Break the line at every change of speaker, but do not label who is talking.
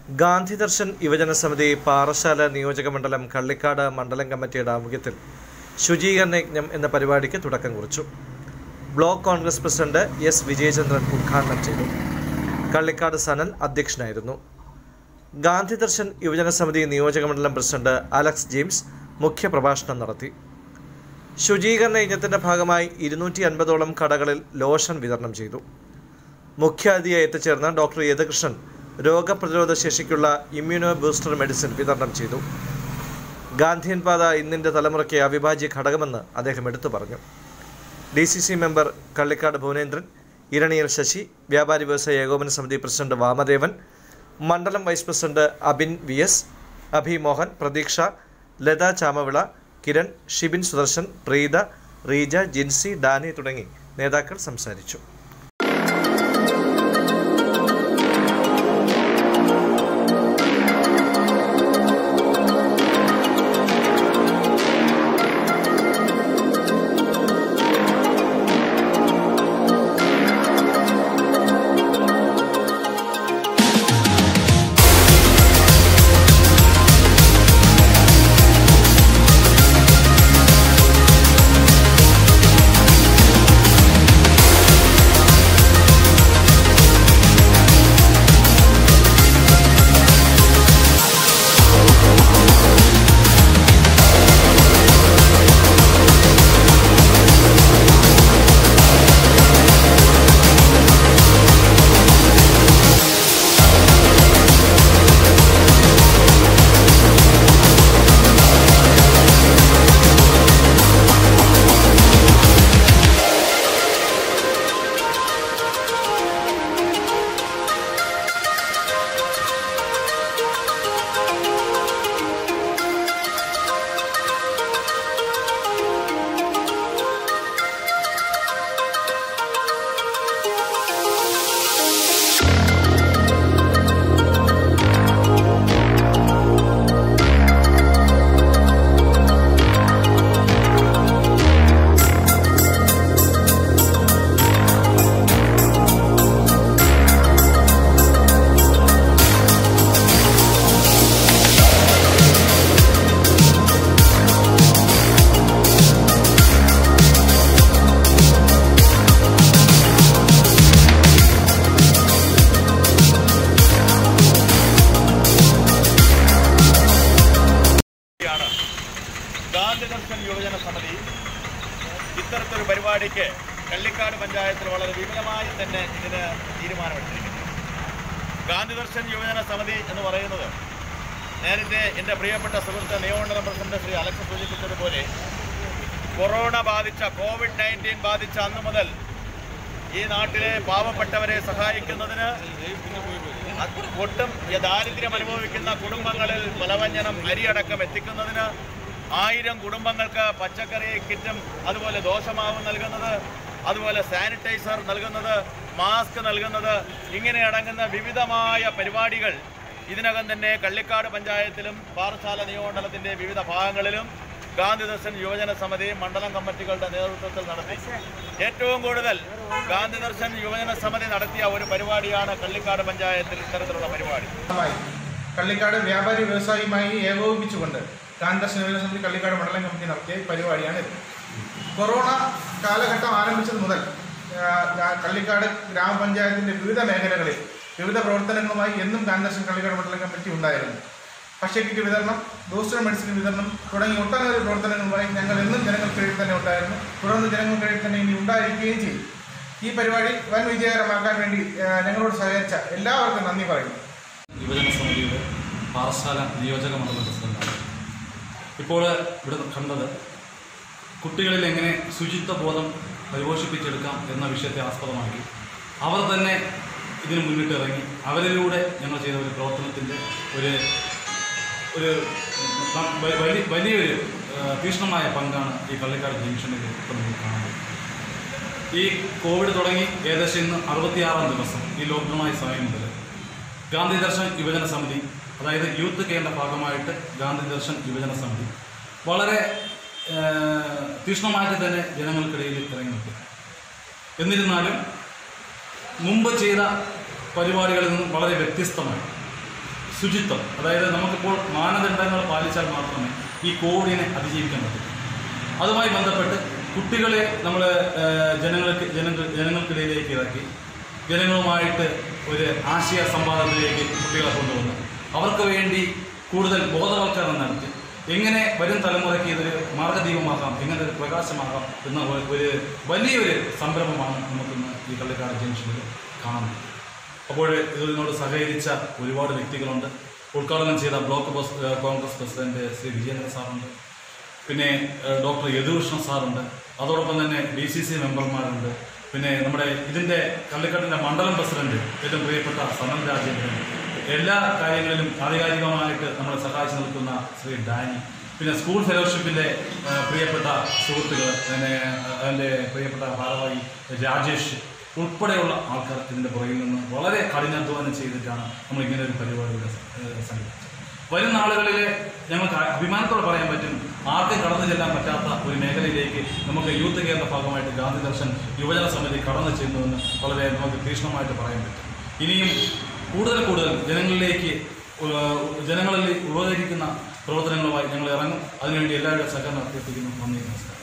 ഗാന്ധി ദർശൻ യുവജന സമിതി പാറശാല നിയോജക മണ്ഡലം കള്ളിക്കാട് മണ്ഡലം കമ്മിറ്റിയുടെ ആഭിമുഖ്യത്തിൽ ശുചീകരണ യജ്ഞം എന്ന പരിപാടിക്ക് തുടക്കം കുറിച്ചു block Congress president S Vijayachandran ഉദ്ഘാടനം ചെയ്തു കള്ളിക്കാട് സനൽ അധ്യക്ഷനായിരുന്നു ഗാന്ധി ദർശൻ യുവജന സമിതി നിയോജക മണ്ഡലം പ്രസിഡന്റ് അലക്സ് ജെയിംസ് മുഖ്യപ്രഭാഷണം നടത്തി ശുചീകരണ യജ്ഞത്തിന്റെ ഭാഗമായി ഇരുന്നൂറ്റി അൻപതോളം കടകളിൽ ലോഷൻ വിതരണം ചെയ്തു മുഖ്യാതിഥിയായി എത്തിച്ചേർന്ന ഡോക്ടർ യദകൃഷ്ണൻ രോഗപ്രതിരോധ ശേഷിക്കുള്ള ഇമ്മ്യൂണോ ബൂസ്റ്റർ മെഡിസിൻ വിതരണം ചെയ്തു ഗാന്ധിയൻ പാത ഇന്നിൻ്റെ തലമുറയ്ക്ക് അവിഭാജ്യ ഘടകമെന്ന് അദ്ദേഹം എടുത്തു പറഞ്ഞു D C C member Kallikkad Bhuvanendran Eraniel Sasi വ്യാപാരി വ്യവസായ ഏകോപന സമിതി പ്രസിഡന്റ് വാമദേവൻ മണ്ഡലം vice president Abin V S Abhi Mohan Pratheeksha Latha Chamavila Kiran Shibin Sudarshan Preetha Reeja Jincy Dani തുടങ്ങി നേതാക്കൾ സംസാരിച്ചു
ാണ് ഗാന്ധി ദർശൻ യുവജന സമിതി ഇത്തരത്തിലൊരു പരിപാടിക്ക് കള്ളിക്കാട് പഞ്ചായത്തിൽ വളരെ വിപുലമായി തന്നെ ഇതിന് തീരുമാനമെടുത്തിരിക്കുന്നു ഗാന്ധി ദർശൻ യുവജന സമിതി എന്ന് പറയുന്നത് നേരത്തെ എൻ്റെ പ്രിയപ്പെട്ട സുഹൃത്ത് നിയമമണ്ഡലം പ്രസിഡന്റ് ശ്രീ അലക്സ് സൂചിപ്പിച്ചതുപോലെ കൊറോണ ബാധിച്ച കോവിഡ് നയൻറ്റീൻ ബാധിച്ച അന്ന് മുതൽ ഈ നാട്ടിലെ പാവപ്പെട്ടവരെ സഹായിക്കുന്നതിന് ഒട്ടും ദാരിദ്ര്യം അനുഭവിക്കുന്ന കുടുംബങ്ങളിൽ പലവ്യഞ്ജനം അരിയടക്കം എത്തിക്കുന്നതിന് ആയിരം കുടുംബങ്ങൾക്ക് പച്ചക്കറി കിറ്റും അതുപോലെ ദോശമാവ് നൽകുന്നത് അതുപോലെ സാനിറ്റൈസർ നൽകുന്നത് മാസ്ക് നൽകുന്നത് ഇങ്ങനെ അടങ്ങുന്ന വിവിധമായ പരിപാടികൾ ഇതിനകം തന്നെ കള്ളിക്കാട് പഞ്ചായത്തിലും പാറശാല നിയമമണ്ഡലത്തിൻ്റെ വിവിധ ഭാഗങ്ങളിലും ഗാന്ധി ദർശൻ യുവജന സമിതി മണ്ഡലം കമ്മിറ്റികളുടെ നേതൃത്വത്തിൽ നടത്തി ഏറ്റവും കൂടുതൽ ഗാന്ധി ദർശൻ യുവജന സമിതി നടത്തിയ ഒരു പരിപാടിയാണ് കള്ളിക്കാട് പഞ്ചായത്തിൽ ഇത്തരത്തിലുള്ള പരിപാടി
മായി കള്ളിക്കാട് വ്യാപാരി വ്യവസായിയുമായി ഏകോപിപ്പിച്ചുകൊണ്ട് ഗാന്ധിദർശന യുവജന സമിതി കള്ളിക്കാട് മണ്ഡലം കമ്മിറ്റി നടത്തിയ പരിപാടിയാണിത് കൊറോണ കാലഘട്ടം ആരംഭിച്ചത് മുതൽ ആ, ആ, കള്ളിക്കാട് ഗ്രാമപഞ്ചായത്തിൻ്റെ വിവിധ മേഖലകളിൽ വിവിധ പ്രവർത്തനങ്ങളുമായി എന്നും ഗാന്ധിദർശൻ കള്ളിക്കാട് മണ്ഡലം കമ്മിറ്റി ഉണ്ടായിരുന്നു ഭക്ഷ്യക്കിറ്റ് വിതരണം ബൂസ്റ്റർ മെഡിസിൻ വിതരണം തുടങ്ങി ഒട്ടനവധി പ്രവർത്തനങ്ങളുമായി ഞങ്ങൾ എന്നും ജനങ്ങൾക്കിടയിൽ തന്നെ ഉണ്ടായിരുന്നു തുടർന്ന് ജനങ്ങൾക്കിടയിൽ തന്നെ ഇനി ഉണ്ടായിരിക്കുകയും ചെയ്യും ഈ പരിപാടി വൻ വിജയകരമാക്കാൻ വേണ്ടി ആ, ഞങ്ങളോട് സഹകരിച്ച എല്ലാവർക്കും നന്ദി പറയുന്നു
യുവജന സമിതിയുടെ പാറശാല നിയോജക മണ്ഡലം പ്രസിഡന്റാണ് ഇപ്പോൾ ഇവിടെ കണ്ടത് കുട്ടികളിൽ എങ്ങനെ ശുചിത്വ ബോധം പരിപോഷിപ്പിച്ചെടുക്കാം എന്ന വിഷയത്തെ ആസ്പദമാക്കി അവർ തന്നെ ഇതിന് മുന്നിട്ട് ഇറങ്ങി അവരിലൂടെ ഞങ്ങൾ ചെയ്ത ഒരു പ്രവർത്തനത്തിൻ്റെ ഒരു ഒരു പ- വ- വലിയ വലിയൊരു ആ, തീക്ഷ്ണമായ പങ്കാണ് ഈ കള്ളിക്കാട് ജംഗ്ഷനിൽ ഇപ്പോൾ നമുക്ക് കാണുന്നത് ഈ കോവിഡ് തുടങ്ങി ഏകദേശം ഇന്ന് അറുപത്തിയാറാം ദിവസം ഈ ലോക്ക്ഡൗണായ സമയം മുതൽ ഗാന്ധി ദർശൻ യുവജന സമിതി അതായത് യൂത്ത് കെയറിൻ്റെ ഭാഗമായിട്ട് ഗാന്ധി ദർശൻ യുവജന സമിതി വളരെ ആ, തീക്ഷ്ണമായിട്ട് തന്നെ ജനങ്ങൾക്കിടയിൽ ഇറങ്ങി നിൽക്കും എന്നിരുന്നാലും മുമ്പ് ചെയ്ത പരിപാടികളിൽ നിന്നും വളരെ വ്യത്യസ്തമായി ശുചിത്വം അതായത് നമുക്കിപ്പോൾ മാനദണ്ഡങ്ങൾ പാലിച്ചാൽ മാത്രമേ ഈ കോവിഡിനെ അതിജീവിക്കാൻ പറ്റൂ അതുമായി ബന്ധപ്പെട്ട് കുട്ടികളെ നമ്മൾ ജനങ്ങൾക്ക് ജനങ്ങൾ ജനങ്ങൾക്കിടയിലേക്ക് ഇറക്കി ജനങ്ങളുമായിട്ട് ഒരു ആശയ സംവാദത്തിലേക്ക് കുട്ടികളെ കൊണ്ടുവന്ന് അവർക്ക് വേണ്ടി കൂടുതൽ ബോധവൽക്കരണം നടത്തി എങ്ങനെ വരും തലമുറയ്ക്ക് ഇതൊരു മാർഗദീപമാക്കാം എങ്ങനെ ഒരു പ്രകാശമാകാം എന്ന ഒരു- ഒരു വലിയൊരു സംരംഭമാണ് നമുക്കിന്ന് ഈ കള്ളിക്കാട് ജംഗ്ഷനിൽ കാണുന്നത് അപ്പോൾ ഇതിനോട് സഹകരിച്ച ഒരുപാട് വ്യക്തികളുണ്ട് ഉദ്ഘാടനം ചെയ്ത ബ്ലോക്ക് ബസ് ഏഹ് കോൺഗ്രസ് പ്രസിഡന്റ് ശ്രീ വിജയേന്ദ്ര സാറുണ്ട് പിന്നെ ഏഹ് ഡോക്ടർ യദുകൃഷ്ണൻ സാറുണ്ട് അതോടൊപ്പം തന്നെ ഡി സി സി മെമ്പർമാരുണ്ട് പിന്നെ നമ്മുടെ ഇതിൻ്റെ കള്ളിക്കാട്ടിൻ്റെ മണ്ഡലം പ്രസിഡന്റ് ഏറ്റവും പ്രിയപ്പെട്ട സനൽ രാജേന്ദ്രൻ എല്ലാ കാര്യങ്ങളിലും ആധികാരികമായിട്ട് നമ്മളെ സഹായിച്ചു നിൽക്കുന്ന ശ്രീ ഡാനി പിന്നെ സ്കൂൾ ഫെലോഷിപ്പിൻ്റെ ഏഹ് പ്രിയപ്പെട്ട സുഹൃത്തുക്കൾ പിന്നെ അതിൻ്റെ പ്രിയപ്പെട്ട ഭാരവാഹി രാജേഷ് ഉൾപ്പെടെയുള്ള ആൾക്കാർ ഇതിൻ്റെ പുറകിൽ നിന്ന് വളരെ കഠിനാധ്വാനം ചെയ്തിട്ടാണ് നമ്മൾ ഇങ്ങനെ ഒരു പരിപാടിയുടെ ഏഹ് സംഘടിപ്പിച്ചത് വരും നാളുകളിൽ ഞങ്ങൾക്ക് അഭിമാനത്തോടെ പറയാൻ പറ്റും ആർക്കും കടന്നു ചെല്ലാൻ പറ്റാത്ത ഒരു മേഖലയിലേക്ക് നമുക്ക് യൂത്ത് കെയറിന്റെ ഭാഗമായിട്ട് ഗാന്ധി ദർശൻ യുവജന സമിതി കടന്നു ചെന്നുവെന്ന് വളരെ നമുക്ക് തീക്ഷ്ണമായിട്ട് പറയാൻ പറ്റും ഇനിയും കൂടുതൽ കൂടുതൽ ജനങ്ങളിലേക്ക് ഏഹ്, ജനങ്ങളിൽ ഉപകരിക്കുന്ന പ്രവർത്തനങ്ങളുമായി ഞങ്ങൾ ഇറങ്ങും അതിനുവേണ്ടി എല്ലാവരുടെ സഹകരണം അഭ്യർത്ഥിക്കുന്നു നന്ദി നമസ്കാരം